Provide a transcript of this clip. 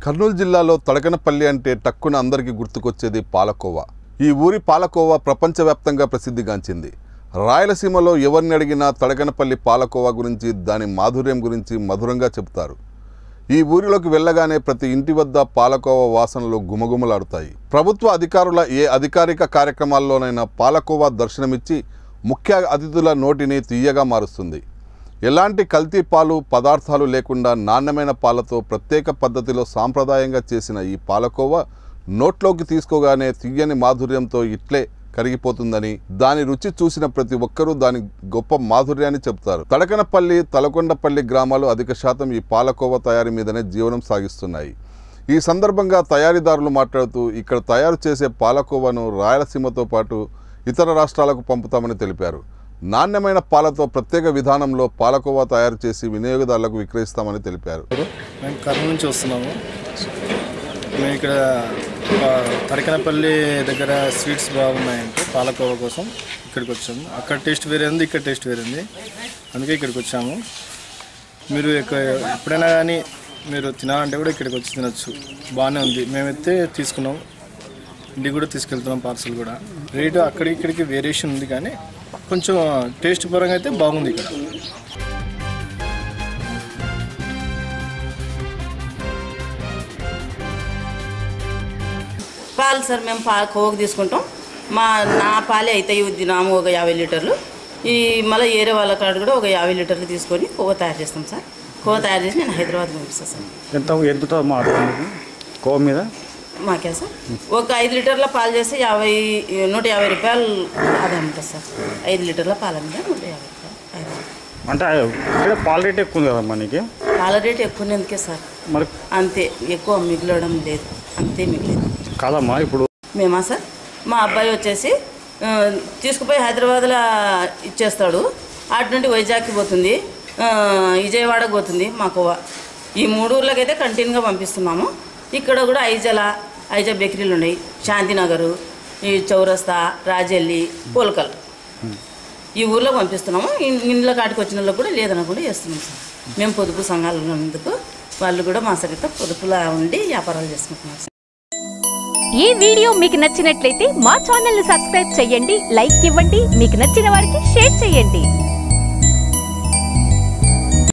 కర్నూలు జిల్లాలో తడకనపల్లి అంటే టక్కున అందరికీ గుర్తుకొచ్చేది పాలకోవా ఈ ఊరి పాలకోవా ప్రపంచవ్యాప్తంగా ప్రసిద్ధిగాంచింది రాయలసీమలో ఎవరిని అడిగినా తడకనపల్లి పాలకోవా గురించి దాని మాధుర్యం గురించి మధురంగా చెబుతారు ఈ ఊరిలోకి వెళ్ళగానే ప్రతి ఇంటి వద్ద పాలకోవా వాసనలు గుమగుమలాడుతాయి ప్రభుత్వ అధికారుల ఏ అధికారిక కార్యక్రమాల్లోనైనా పాలకోవా దర్శనమిచ్చి ముఖ్య అతిథుల నోటిని తీయగా మారుస్తుంది ఎలాంటి కల్తీ పాలు పదార్థాలు లేకుండా నాణ్యమైన పాలతో ప్రత్యేక పద్ధతిలో సాంప్రదాయంగా చేసిన ఈ పాలకోవా నోట్లోకి తీసుకోగానే తీయని మాధుర్యంతో ఇట్లే కరిగిపోతుందని దాని రుచి చూసిన ప్రతి ఒక్కరూ దాని గొప్ప మాధుర్యాన్ని చెబుతారు తడకనపల్లి తలకొండపల్లి గ్రామాలు అధిక శాతం ఈ పాలకోవా తయారీ మీదనే జీవనం సాగిస్తున్నాయి ఈ సందర్భంగా తయారీదారులు మాట్లాడుతూ ఇక్కడ తయారు చేసే పాలకోవాను రాయలసీమతో పాటు ఇతర రాష్ట్రాలకు పంపుతామని తెలిపారు నాణ్యమైన పాలతో ప్రత్యేక విధానంలో పాలకోవా తయారు చేసి వినియోగదారులకు విక్రయిస్తామని తెలిపారు మేము కర్నూలు నుంచి వస్తున్నాము మేము ఇక్కడ ఆ, తడకనపల్లి దగ్గర స్వీట్స్ బాగున్నాయంటే పాలకోవా కోసం ఇక్కడికి వచ్చాము అక్కడ టేస్ట్ వేరే ఉంది ఇక్కడ టేస్ట్ వేరే ఉంది అందుకే ఇక్కడికి వచ్చాము మీరు ఇక్కడ ఎప్పుడైనా కానీ మీరు తినాలంటే కూడా ఇక్కడికి వచ్చి తినొచ్చు బాగానే ఉంది మేమైతే తీసుకున్నాం ఇంటికి కూడా తీసుకెళ్తున్నాం పార్సల్ కూడా రేటు అక్కడికి ఇక్కడికి వేరియేషన్ ఉంది కానీ కొంచెం టేస్ట్ పరంగా అయితే బాగుంది ఇక్కడ పాలు సార్ మేము పా కోక్ తీసుకుంటాం మా నా పాలే అవుతాయి దినాము ఒక యాభై లీటర్లు ఈ మళ్ళీ ఏరే వాళ్ళ కాడ కూడా ఒక యాభై లీటర్లు తీసుకొని కోవ తయారు చేస్తాం సార్ కోవ తయారు చేసి నేను హైదరాబాద్ పంపిస్తాను సార్ ఎంత ఎంత మాట్లాడుతుంది కోవ మీద మాకే సార్ ఒక ఐదు లీటర్ల పాలు చేస్తే యాభై నూట యాభై రూపాయలు ఆదాయం ఉంటుంది సార్ ఐదు లీటర్ల పాల మీద నూట యాభై రూపాయలు ఆదాయం. అంటే ఇక్కడ పాల రేట్ ఎక్కువ ఉంది కదా మనకి పాల రేటు ఎక్కువనేందుకే సార్ మరి అంతే ఎక్కువ మిగలడం లేదు అంతే మిగిలేదు కాదమ్మా ఇప్పుడు మేమా సార్ మా అబ్బాయి వచ్చేసి ఆ, తీసుకుపోయి హైదరాబాద్లో ఇచ్చేస్తాడు అటు నుండి వైజాగ్కి పోతుంది ఆ, విజయవాడకు పోతుంది మా కోవ ఈ మూడు ఊర్లకైతే కంటిన్యూగా పంపిస్తున్నాము ఇక్కడ కూడా ఐజల ఐజా బేకరీలు ఉన్నాయి శాంతినగరు ఈ చౌరస్తా రాజల్లి పోల్కల్ ఈ ఊర్లో పంపిస్తున్నాము ఇన్- ఇండ్ల కాటికి వచ్చిన వాళ్ళకి కూడా లేదనకుండా చేస్తున్నాం సార్ మేము పొదుపు సంఘాలు ఉన్నందుకు వాళ్ళు కూడా మా సరిగ్గా పొదుపులా ఉండి వ్యాపారాలు చేసుకుంటున్నారు సార్ ఈ వీడియో మీకు నచ్చినట్లయితే మా ఛానల్ ని సబ్స్క్రైబ్ చేయండి లైక్ ఇవ్వండి మీకు నచ్చిన వారికి షేర్ చేయండి